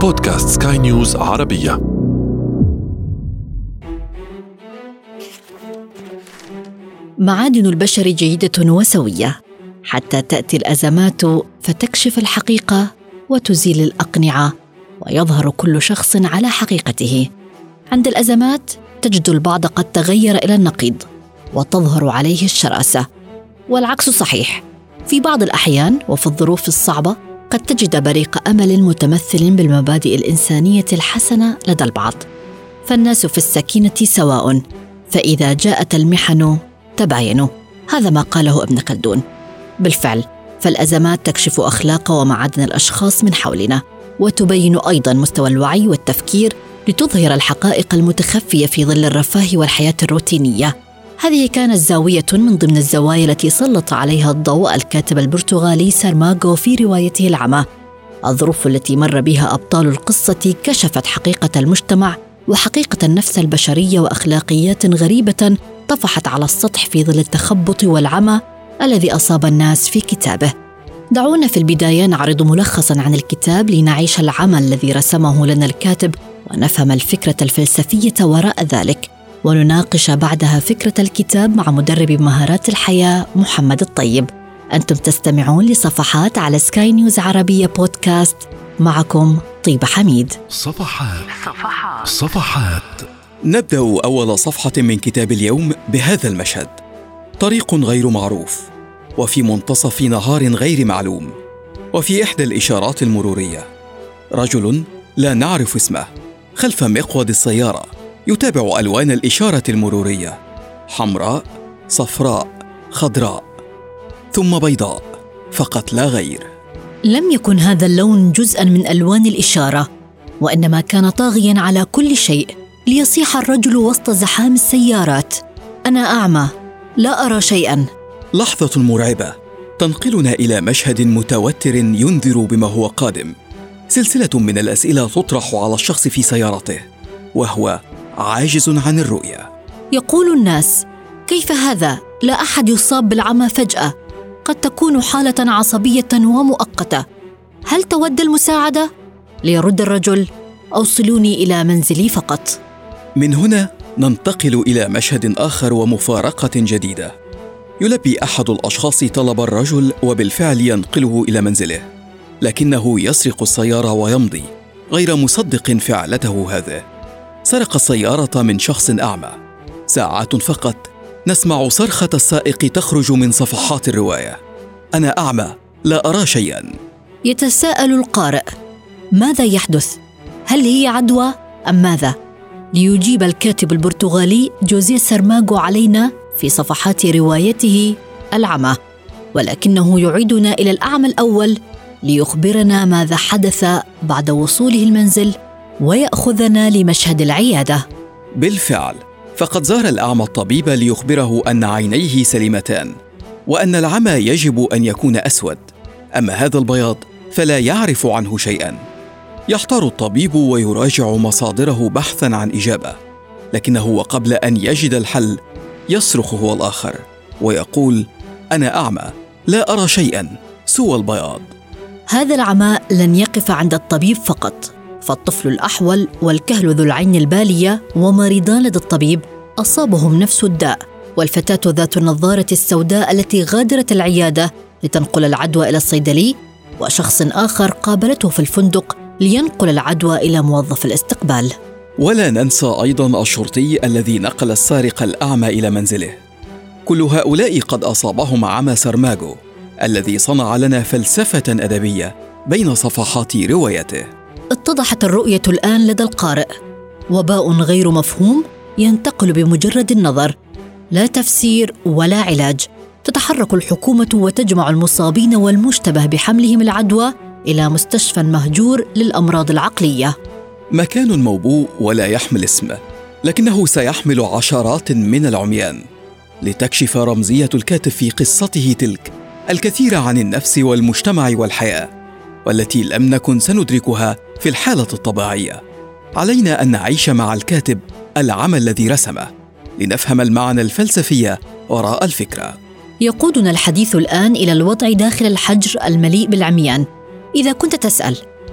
بودكاست سكاي نيوز عربية معادن البشر جيدة وسوية حتى تأتي الأزمات فتكشف الحقيقة وتزيل الأقنعة ويظهر كل شخص على حقيقته عند الأزمات تجد البعض قد تغير إلى النقيض وتظهر عليه الشراسة والعكس صحيح في بعض الأحيان وفي الظروف الصعبة قد تجد بريق امل متمثل بالمبادئ الانسانيه الحسنه لدى البعض فالناس في السكينه سواء فاذا جاءت المحن تباينوا هذا ما قاله ابن خلدون بالفعل فالازمات تكشف اخلاق ومعادن الاشخاص من حولنا وتبين ايضا مستوى الوعي والتفكير لتظهر الحقائق المتخفيه في ظل الرفاه والحياه الروتينيه هذه كانت زاوية من ضمن الزوايا التي سلط عليها الضوء الكاتب البرتغالي سارماغو في روايته العمى. الظروف التي مر بها أبطال القصة كشفت حقيقة المجتمع وحقيقة النفس البشرية وأخلاقيات غريبة طفحت على السطح في ظل التخبط والعمى الذي أصاب الناس في كتابه. دعونا في البداية نعرض ملخصا عن الكتاب لنعيش العمى الذي رسمه لنا الكاتب ونفهم الفكرة الفلسفية وراء ذلك. ونناقش بعدها فكرة الكتاب مع مدرب مهارات الحياة محمد الطيب أنتم تستمعون لصفحات على سكاي نيوز عربية بودكاست معكم طيبة حميد صفحات صفحات صفحات نبدأ أول صفحة من كتاب اليوم بهذا المشهد طريق غير معروف وفي منتصف نهار غير معلوم وفي إحدى الإشارات المرورية رجل لا نعرف اسمه خلف مقود السيارة يتابع الوان الاشاره المروريه حمراء صفراء خضراء ثم بيضاء فقط لا غير لم يكن هذا اللون جزءا من الوان الاشاره وانما كان طاغيا على كل شيء ليصيح الرجل وسط زحام السيارات انا اعمى لا ارى شيئا لحظه مرعبه تنقلنا الى مشهد متوتر ينذر بما هو قادم سلسله من الاسئله تطرح على الشخص في سيارته وهو عاجز عن الرؤيه يقول الناس كيف هذا لا احد يصاب بالعمى فجاه قد تكون حاله عصبيه ومؤقته هل تود المساعده ليرد الرجل اوصلوني الى منزلي فقط من هنا ننتقل الى مشهد اخر ومفارقه جديده يلبي احد الاشخاص طلب الرجل وبالفعل ينقله الى منزله لكنه يسرق السياره ويمضي غير مصدق فعلته هذه سرق السيارة من شخص أعمى ساعات فقط نسمع صرخة السائق تخرج من صفحات الرواية أنا أعمى لا أرى شيئا يتساءل القارئ ماذا يحدث؟ هل هي عدوى أم ماذا؟ ليجيب الكاتب البرتغالي جوزيه سرماغو علينا في صفحات روايته العمى ولكنه يعيدنا إلى الأعمى الأول ليخبرنا ماذا حدث بعد وصوله المنزل وياخذنا لمشهد العياده بالفعل فقد زار الاعمى الطبيب ليخبره ان عينيه سليمتان وان العمى يجب ان يكون اسود اما هذا البياض فلا يعرف عنه شيئا يحتار الطبيب ويراجع مصادره بحثا عن اجابه لكنه وقبل ان يجد الحل يصرخ هو الاخر ويقول انا اعمى لا ارى شيئا سوى البياض هذا العماء لن يقف عند الطبيب فقط فالطفل الأحول والكهل ذو العين البالية ومريضان لدى الطبيب أصابهم نفس الداء والفتاة ذات النظارة السوداء التي غادرت العيادة لتنقل العدوى إلى الصيدلي وشخص آخر قابلته في الفندق لينقل العدوى إلى موظف الاستقبال ولا ننسى أيضا الشرطي الذي نقل السارق الأعمى إلى منزله كل هؤلاء قد أصابهم عمى سرماغو الذي صنع لنا فلسفة أدبية بين صفحات روايته اتضحت الرؤيه الان لدى القارئ وباء غير مفهوم ينتقل بمجرد النظر لا تفسير ولا علاج تتحرك الحكومه وتجمع المصابين والمشتبه بحملهم العدوى الى مستشفى مهجور للامراض العقليه مكان موبوء ولا يحمل اسمه لكنه سيحمل عشرات من العميان لتكشف رمزيه الكاتب في قصته تلك الكثير عن النفس والمجتمع والحياه والتي لم نكن سندركها في الحالة الطبيعية علينا أن نعيش مع الكاتب العمل الذي رسمه لنفهم المعنى الفلسفي وراء الفكرة يقودنا الحديث الآن إلى الوضع داخل الحجر المليء بالعميان إذا كنت تسأل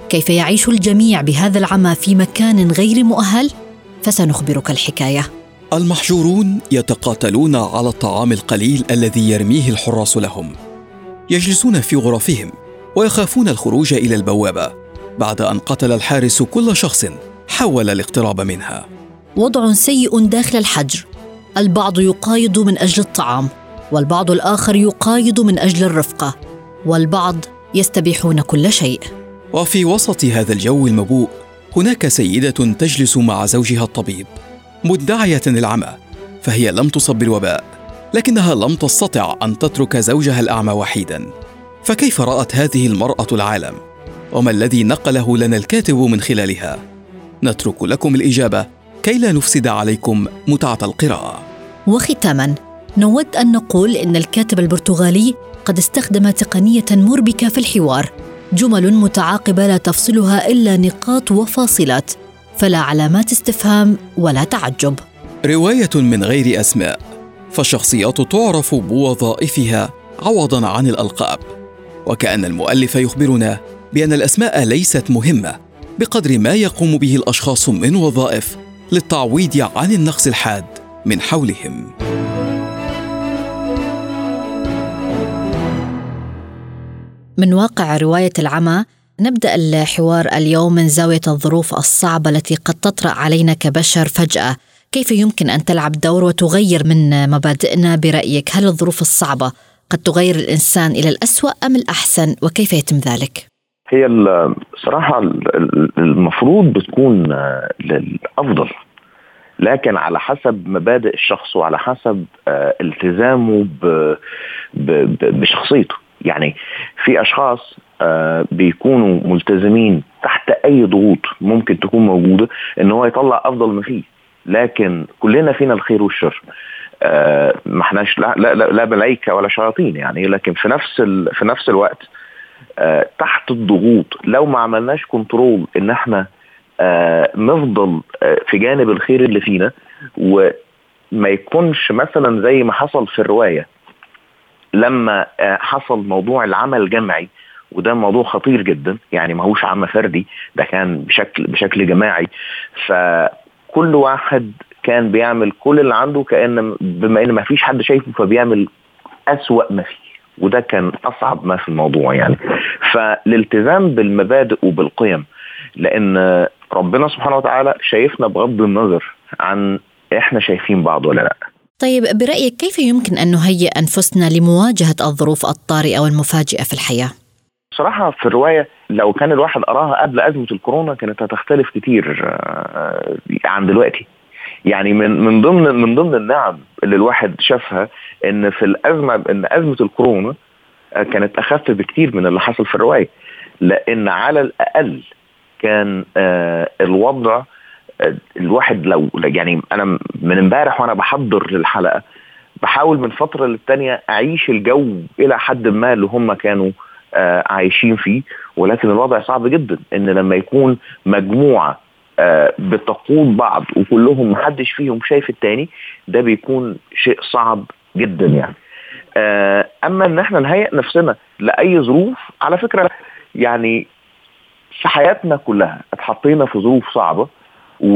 كيف يعيش الجميع بهذا العمى في مكان غير مؤهل فسنخبرك الحكايه المحجورون يتقاتلون على الطعام القليل الذي يرميه الحراس لهم يجلسون في غرفهم ويخافون الخروج الى البوابه بعد ان قتل الحارس كل شخص حاول الاقتراب منها وضع سيء داخل الحجر البعض يقايض من اجل الطعام والبعض الاخر يقايض من اجل الرفقه والبعض يستبيحون كل شيء وفي وسط هذا الجو المبوء هناك سيده تجلس مع زوجها الطبيب مدعيه العمى فهي لم تصب بالوباء لكنها لم تستطع ان تترك زوجها الاعمى وحيدا فكيف رات هذه المراه العالم وما الذي نقله لنا الكاتب من خلالها نترك لكم الاجابه كي لا نفسد عليكم متعه القراءه وختاما نود ان نقول ان الكاتب البرتغالي قد استخدم تقنيه مربكه في الحوار جمل متعاقبه لا تفصلها الا نقاط وفاصلات فلا علامات استفهام ولا تعجب روايه من غير اسماء فالشخصيات تعرف بوظائفها عوضا عن الالقاب وكان المؤلف يخبرنا بان الاسماء ليست مهمه بقدر ما يقوم به الاشخاص من وظائف للتعويض عن النقص الحاد من حولهم من واقع روايه العمى نبدا الحوار اليوم من زاويه الظروف الصعبه التي قد تطرا علينا كبشر فجاه كيف يمكن ان تلعب دور وتغير من مبادئنا برايك هل الظروف الصعبه قد تغير الانسان الى الاسوا ام الاحسن وكيف يتم ذلك هي الصراحه المفروض بتكون للافضل لكن على حسب مبادئ الشخص وعلى حسب آه، التزامه بشخصيته يعني في اشخاص آه، بيكونوا ملتزمين تحت اي ضغوط ممكن تكون موجوده ان هو يطلع افضل ما فيه لكن كلنا فينا الخير والشر آه، ما احناش لا, لا, لا ملائكه ولا شياطين يعني لكن في نفس في نفس الوقت تحت الضغوط لو ما عملناش كنترول ان احنا آه نفضل آه في جانب الخير اللي فينا وما يكونش مثلا زي ما حصل في الروايه لما آه حصل موضوع العمل الجمعي وده موضوع خطير جدا يعني ما هوش عمل فردي ده كان بشكل بشكل جماعي فكل واحد كان بيعمل كل اللي عنده كان بما ان ما فيش حد شايفه فبيعمل اسوأ ما فيه وده كان اصعب ما في الموضوع يعني فالالتزام بالمبادئ وبالقيم لان ربنا سبحانه وتعالى شايفنا بغض النظر عن احنا شايفين بعض ولا لا طيب برأيك كيف يمكن أن نهيئ أنفسنا لمواجهة الظروف الطارئة والمفاجئة في الحياة؟ صراحة في الرواية لو كان الواحد قراها قبل أزمة الكورونا كانت هتختلف كتير آه، عن دلوقتي يعني من من ضمن من ضمن النعم اللي الواحد شافها ان في الازمه ان ازمه الكورونا آه، كانت اخف بكتير من اللي حصل في الروايه لان على الاقل كان آه الوضع آه الواحد لو يعني انا من امبارح وانا بحضر للحلقه بحاول من فتره للتانيه اعيش الجو الى حد ما اللي هم كانوا آه عايشين فيه ولكن الوضع صعب جدا ان لما يكون مجموعه آه بتقود بعض وكلهم محدش فيهم شايف التاني ده بيكون شيء صعب جدا يعني آه اما ان احنا نهيئ نفسنا لاي ظروف على فكره يعني في حياتنا كلها اتحطينا في ظروف صعبه و...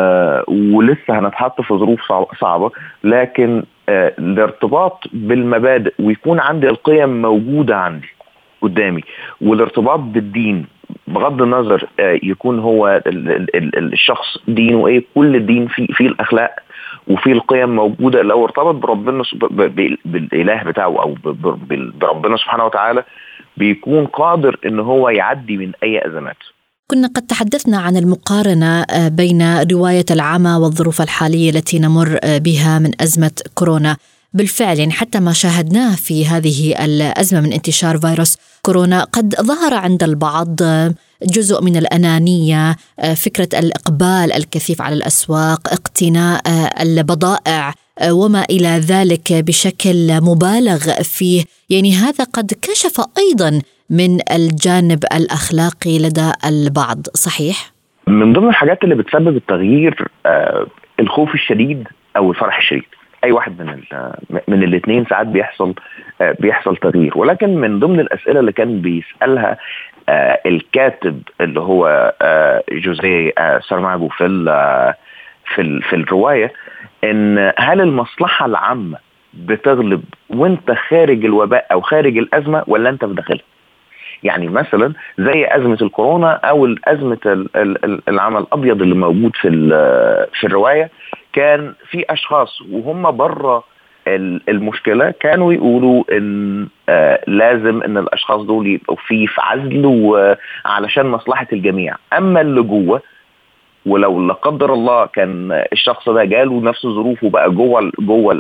ولسه هنتحط في ظروف صعبه لكن آه الارتباط بالمبادئ ويكون عندي القيم موجوده عندي قدامي والارتباط بالدين بغض النظر آه يكون هو الشخص دينه ايه كل الدين فيه فيه الاخلاق وفي القيم موجوده لو ارتبط بربنا بالاله بتاعه او بربنا سبحانه وتعالى بيكون قادر ان هو يعدي من اي ازمات كنا قد تحدثنا عن المقارنه آه، بين روايه العمى والظروف الحاليه التي نمر آه، بها من ازمه كورونا بالفعل يعني حتى ما شاهدناه في هذه الازمه من انتشار فيروس كورونا قد ظهر عند البعض آه، جزء من الانانيه فكره الاقبال الكثيف على الاسواق اقتناء البضائع وما الى ذلك بشكل مبالغ فيه يعني هذا قد كشف ايضا من الجانب الاخلاقي لدى البعض صحيح من ضمن الحاجات اللي بتسبب التغيير آه الخوف الشديد او الفرح الشديد اي واحد من من الاثنين ساعات بيحصل آه، بيحصل تغيير ولكن من ضمن الاسئله اللي كان بيسالها آه، الكاتب اللي هو جوزيه سارماجو في في في الروايه ان هل المصلحه العامه بتغلب وانت خارج الوباء او خارج الازمه ولا انت في داخلها؟ يعني مثلا زي ازمه الكورونا او ازمه العمل الابيض اللي موجود في في الروايه كان في اشخاص وهم بره المشكله كانوا يقولوا ان آه لازم ان الاشخاص دول يبقوا في في عزل وعلشان مصلحه الجميع اما اللي جوه ولو لا قدر الله كان الشخص ده جاله نفس ظروفه بقى جوه جوه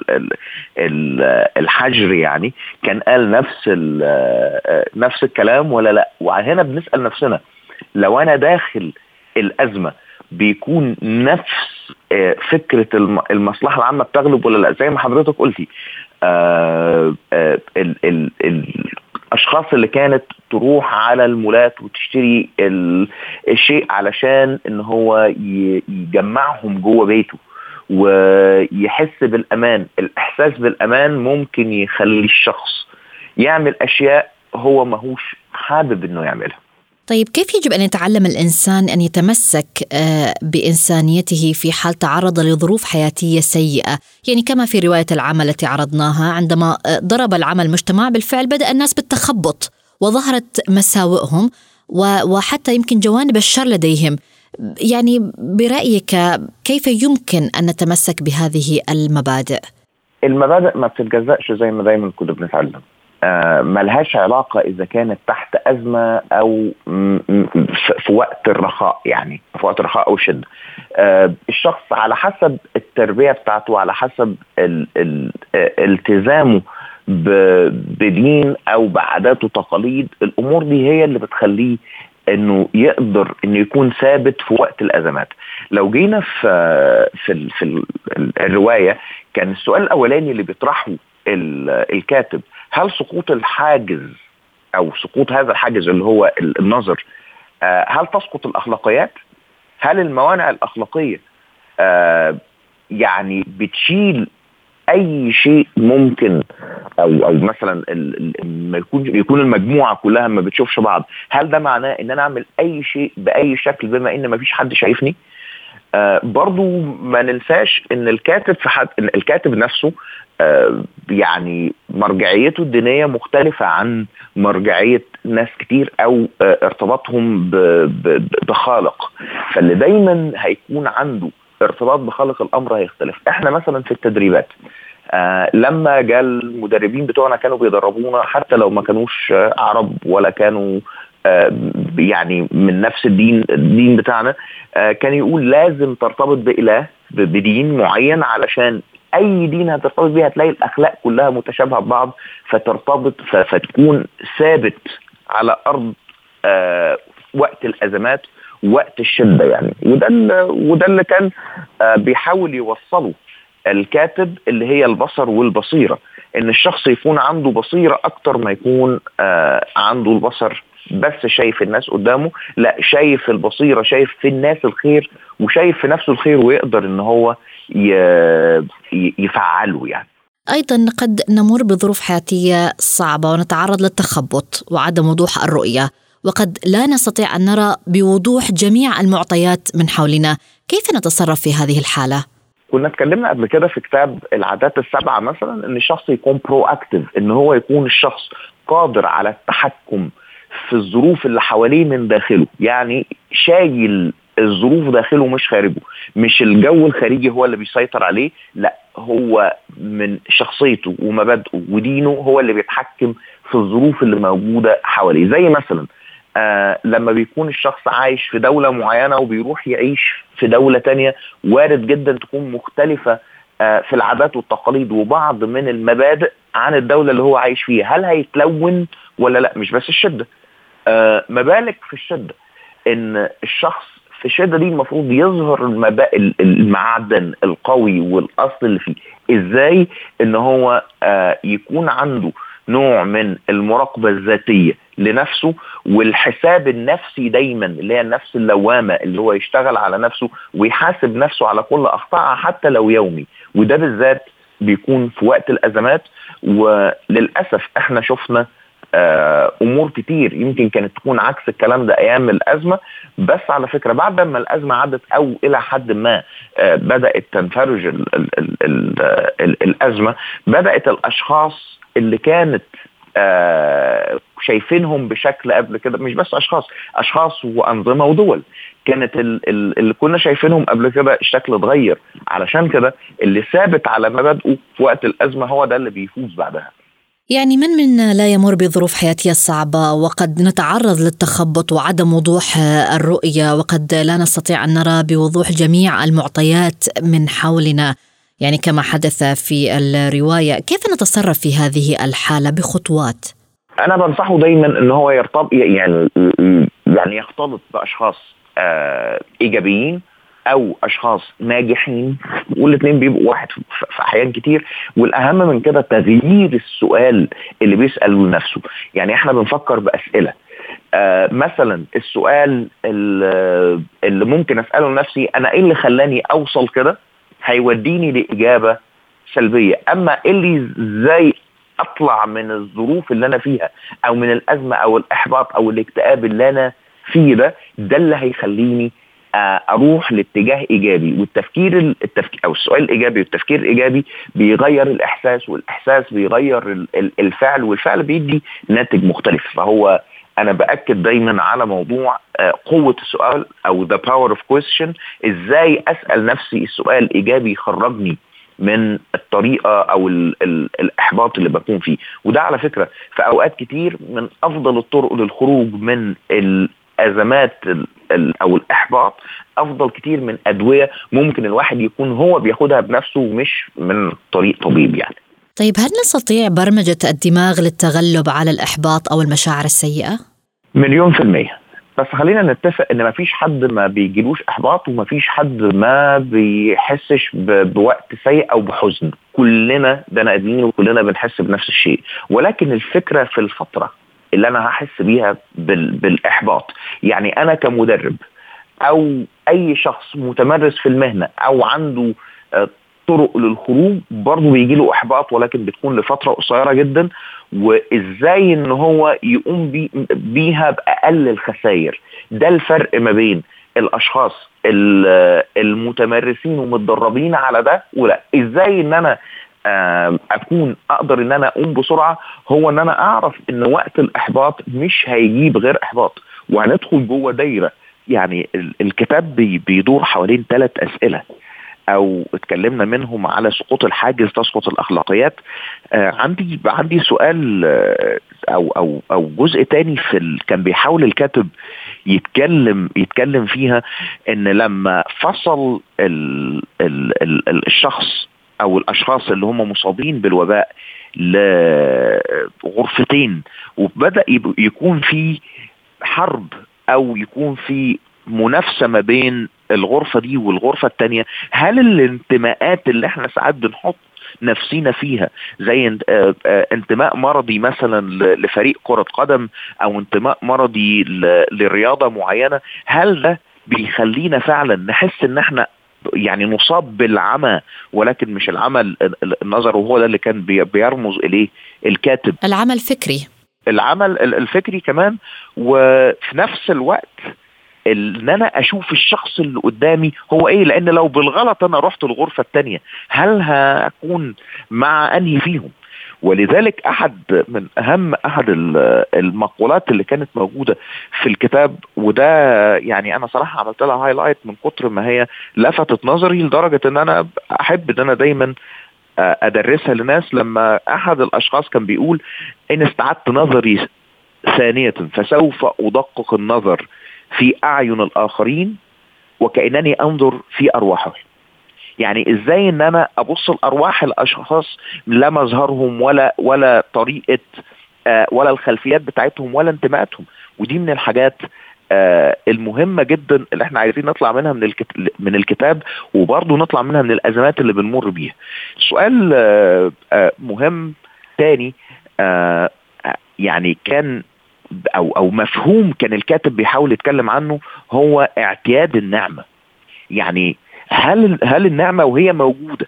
الحجر يعني كان قال نفس نفس الكلام ولا لا وهنا بنسال نفسنا لو انا داخل الازمه بيكون نفس آه، فكره المصلحه العامه بتغلب ولا لا زي ما حضرتك قلتي آه، آه، الاشخاص اللي كانت تروح على المولات وتشتري الشيء علشان ان هو يجمعهم جوه بيته ويحس بالامان الاحساس بالامان ممكن يخلي الشخص يعمل اشياء هو ماهوش حابب انه يعملها طيب كيف يجب ان يتعلم الانسان ان يتمسك آه، بانسانيته في حال تعرض لظروف حياتيه سيئه، يعني كما في روايه العمل التي عرضناها عندما آه، ضرب العمل المجتمع بالفعل بدا الناس بالتخبط وظهرت مساوئهم وحتى يمكن جوانب الشر لديهم. يعني برايك كيف يمكن ان نتمسك بهذه المبادئ؟ المبادئ ما بتتجزأش زي ما دايما كنا بنتعلم. آه، ملهاش علاقة إذا كانت تحت أزمة أو في وقت الرخاء يعني في وقت الرخاء أو شدة آه، الشخص على حسب التربية بتاعته على حسب التزامه بدين أو بعادات وتقاليد الأمور دي هي اللي بتخليه انه يقدر انه يكون ثابت في وقت الازمات لو جينا في في في الروايه كان السؤال الاولاني اللي بيطرحه الكاتب هل سقوط الحاجز او سقوط هذا الحاجز اللي هو النظر آه، هل تسقط الاخلاقيات؟ هل الموانع الاخلاقيه آه، يعني بتشيل اي شيء ممكن او او مثلا لما يكون يكون المجموعه كلها ما بتشوفش بعض هل ده معناه ان انا اعمل اي شيء باي شكل بما ان ما فيش حد شايفني آه برضو ما ننساش ان الكاتب في حد إن الكاتب نفسه آه يعني مرجعيته الدينيه مختلفه عن مرجعيه ناس كتير او آه ارتباطهم بخالق فاللي دايما هيكون عنده ارتباط بخالق الامر هيختلف احنا مثلا في التدريبات آه لما جاء المدربين بتوعنا كانوا بيدربونا حتى لو ما كانوش عرب ولا كانوا آه يعني من نفس الدين الدين بتاعنا آه كان يقول لازم ترتبط باله بدين معين علشان اي دين هترتبط بيه هتلاقي الاخلاق كلها متشابهه ببعض فترتبط فتكون ثابت على ارض آه وقت الازمات وقت الشده يعني وده وده اللي كان آه بيحاول يوصله الكاتب اللي هي البصر والبصيره ان الشخص يكون عنده بصيره اكتر ما يكون آه عنده البصر بس شايف الناس قدامه لا شايف البصيره شايف في الناس الخير وشايف في نفسه الخير ويقدر ان هو يفعله يعني ايضا قد نمر بظروف حياتيه صعبه ونتعرض للتخبط وعدم وضوح الرؤيه وقد لا نستطيع ان نرى بوضوح جميع المعطيات من حولنا كيف نتصرف في هذه الحاله كنا اتكلمنا قبل كده في كتاب العادات السبعه مثلا ان الشخص يكون برو اكتف ان هو يكون الشخص قادر على التحكم في الظروف اللي حواليه من داخله يعني شايل الظروف داخله مش خارجه مش الجو الخارجي هو اللي بيسيطر عليه لا هو من شخصيته ومبادئه ودينه هو اللي بيتحكم في الظروف اللي موجوده حواليه زي مثلا آه لما بيكون الشخص عايش في دولة معينة وبيروح يعيش في دولة تانية وارد جدا تكون مختلفة آه في العادات والتقاليد وبعض من المبادئ عن الدولة اللي هو عايش فيها هل هيتلون ولا لا مش بس الشدة آه ما بالك في الشدة ان الشخص في الشده دي المفروض يظهر المعدن القوي والاصل اللي فيه ازاي ان هو آه يكون عنده نوع من المراقبه الذاتيه لنفسه والحساب النفسي دايما اللي هي النفس اللوامه اللي هو يشتغل على نفسه ويحاسب نفسه على كل اخطائها حتى لو يومي وده بالذات بيكون في وقت الازمات وللاسف احنا شفنا آه، امور كتير يمكن كانت تكون عكس الكلام ده ايام الازمه بس على فكره بعد ما الازمه عدت او الى حد ما آه، بدات تنفرج ال ال ال ال ال الازمه بدات الاشخاص اللي كانت آه شايفينهم بشكل قبل كده مش بس اشخاص اشخاص وانظمه ودول كانت ال ال اللي كنا شايفينهم قبل كده الشكل اتغير علشان كده اللي ثابت على مبادئه في وقت الازمه هو ده اللي بيفوز بعدها يعني من منا لا يمر بظروف حياتية صعبة وقد نتعرض للتخبط وعدم وضوح الرؤية وقد لا نستطيع أن نرى بوضوح جميع المعطيات من حولنا يعني كما حدث في الرواية كيف نتصرف في هذه الحالة بخطوات؟ أنا بنصحه دايما أن هو يرتبط يعني يعني يختلط بأشخاص آه إيجابيين او اشخاص ناجحين والاثنين بيبقوا واحد في احيان كتير والاهم من كده تغيير السؤال اللي بيساله لنفسه يعني احنا بنفكر باسئله آه مثلا السؤال اللي ممكن اساله لنفسي انا ايه اللي خلاني اوصل كده هيوديني لاجابه سلبيه اما إيه اللي ازاي اطلع من الظروف اللي انا فيها او من الازمه او الاحباط او الاكتئاب اللي انا فيه ده ده اللي هيخليني آه، اروح لاتجاه ايجابي والتفكير التفكير او السؤال الايجابي والتفكير الايجابي بيغير الاحساس والاحساس بيغير الفعل والفعل بيدي ناتج مختلف فهو انا باكد دايما على موضوع آه، قوه السؤال او ذا باور اوف كويستشن ازاي اسال نفسي السؤال ايجابي يخرجني من الطريقه او ال ال الاحباط اللي بكون فيه وده على فكره في اوقات كتير من افضل الطرق للخروج من ازمات او الاحباط افضل كتير من ادويه ممكن الواحد يكون هو بياخدها بنفسه مش من طريق طبيب يعني طيب هل نستطيع برمجه الدماغ للتغلب على الاحباط او المشاعر السيئه مليون في الميه بس خلينا نتفق ان مفيش حد ما بيجيلوش احباط ومفيش حد ما بيحسش بوقت سيء او بحزن كلنا بني ادمين وكلنا بنحس بنفس الشيء ولكن الفكره في الفتره اللي انا هحس بيها بالاحباط يعني انا كمدرب او اي شخص متمرس في المهنه او عنده آه، طرق للخروج برضه بيجي له احباط ولكن بتكون لفتره قصيره جدا وازاي ان هو يقوم بي بيها باقل الخسائر ده الفرق ما بين الاشخاص المتمرسين ومتدربين على ده ولا ازاي ان انا اكون اقدر ان انا اقوم بسرعه هو ان انا اعرف ان وقت الاحباط مش هيجيب غير احباط وهندخل جوه دايره يعني الكتاب بيدور حوالين ثلاث اسئله او اتكلمنا منهم على سقوط الحاجز تسقط الاخلاقيات آه عندي عندي سؤال آه او او او جزء تاني في ال... كان بيحاول الكاتب يتكلم يتكلم فيها ان لما فصل ال... ال... ال... الشخص او الاشخاص اللي هم مصابين بالوباء لغرفتين وبدا يكون في حرب او يكون في منافسه ما بين الغرفه دي والغرفه الثانيه هل الانتماءات اللي احنا ساعات بنحط نفسينا فيها زي آه، آه، انتماء مرضي مثلا لفريق كره قدم او انتماء مرضي لرياضه معينه هل ده بيخلينا فعلا نحس ان احنا يعني نصاب بالعمى ولكن مش العمى النظر وهو ده اللي كان بيرمز اليه الكاتب العمى الفكري العمل الفكري كمان وفي نفس الوقت ان انا اشوف الشخص اللي قدامي هو ايه لان لو بالغلط انا رحت الغرفه الثانيه هل هكون مع انهي فيهم ولذلك احد من اهم احد المقولات اللي كانت موجوده في الكتاب وده يعني انا صراحه عملت لها هايلايت من كتر ما هي لفتت نظري لدرجه ان انا احب ان انا دايما ادرسها لناس لما احد الاشخاص كان بيقول ان استعدت نظري ثانيه فسوف ادقق النظر في اعين الاخرين وكانني انظر في ارواحهم يعني ازاي ان انا ابص لارواح الاشخاص لا مظهرهم ولا ولا طريقه آه ولا الخلفيات بتاعتهم ولا انتماءاتهم ودي من الحاجات آه المهمه جدا اللي احنا عايزين نطلع منها من الكتاب من الكتاب وبرضه نطلع منها من الازمات اللي بنمر بيها. سؤال آه آه مهم تاني آه يعني كان او او مفهوم كان الكاتب بيحاول يتكلم عنه هو اعتياد النعمه. يعني هل هل النعمه وهي موجوده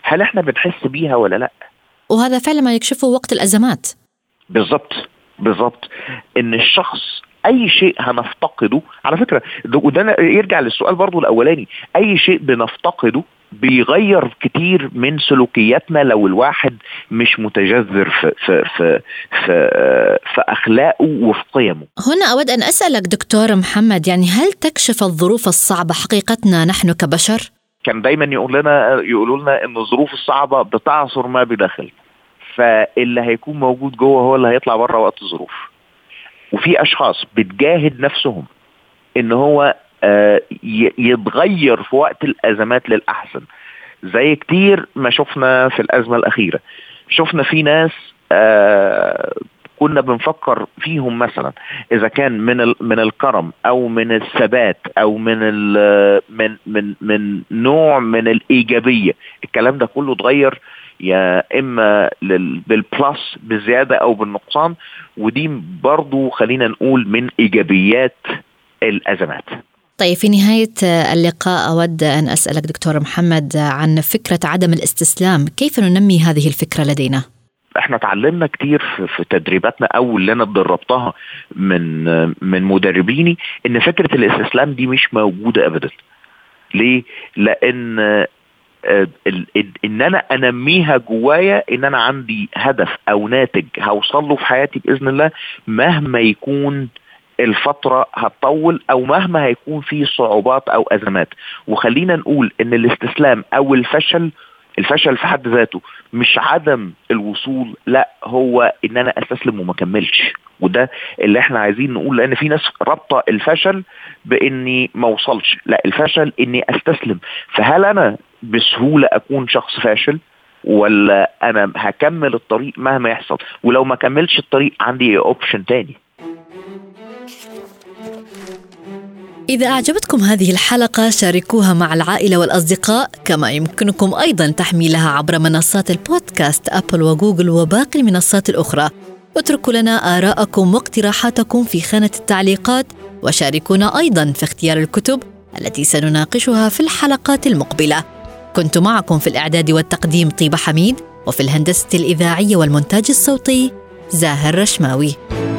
هل احنا بنحس بيها ولا لا وهذا فعلا ما يكشفه وقت الازمات بالظبط بالظبط ان الشخص اي شيء هنفتقده على فكره وده يرجع للسؤال برضو الاولاني اي شيء بنفتقده بيغير كتير من سلوكياتنا لو الواحد مش متجذر في في في في, في اخلاقه وفي قيمه. هنا اود ان اسالك دكتور محمد يعني هل تكشف الظروف الصعبه حقيقتنا نحن كبشر؟ كان دايما يقول لنا يقولوا لنا ان الظروف الصعبه بتعصر ما بداخل. فاللي هيكون موجود جوه هو اللي هيطلع بره وقت الظروف. وفي اشخاص بتجاهد نفسهم ان هو آه، يتغير في وقت الازمات للاحسن زي كتير ما شفنا في الازمه الاخيره شفنا في ناس آه، كنا بنفكر فيهم مثلا اذا كان من من الكرم او من الثبات او من من من من نوع من الايجابيه الكلام ده كله اتغير يا اما بالبلس بالزياده او بالنقصان ودي برضو خلينا نقول من ايجابيات الازمات طيب في نهاية اللقاء أود أن أسألك دكتور محمد عن فكرة عدم الاستسلام كيف ننمي هذه الفكرة لدينا؟ احنا تعلمنا كتير في تدريباتنا او اللي انا اتدربتها من من مدربيني ان فكره الاستسلام دي مش موجوده ابدا. ليه؟ لان ان انا انميها جوايا ان انا عندي هدف او ناتج هوصل له في حياتي باذن الله مهما يكون الفترة هتطول أو مهما هيكون في صعوبات أو أزمات وخلينا نقول إن الاستسلام أو الفشل الفشل في حد ذاته مش عدم الوصول لا هو ان انا استسلم وما اكملش وده اللي احنا عايزين نقول لان في ناس رابطه الفشل باني ما اوصلش لا الفشل اني استسلم فهل انا بسهوله اكون شخص فاشل ولا انا هكمل الطريق مهما يحصل ولو ما كملش الطريق عندي اوبشن تاني إذا أعجبتكم هذه الحلقة شاركوها مع العائلة والأصدقاء كما يمكنكم أيضا تحميلها عبر منصات البودكاست أبل وجوجل وباقي المنصات الأخرى اتركوا لنا آراءكم واقتراحاتكم في خانة التعليقات وشاركونا أيضا في اختيار الكتب التي سنناقشها في الحلقات المقبلة كنت معكم في الإعداد والتقديم طيبة حميد وفي الهندسة الإذاعية والمونتاج الصوتي زاهر رشماوي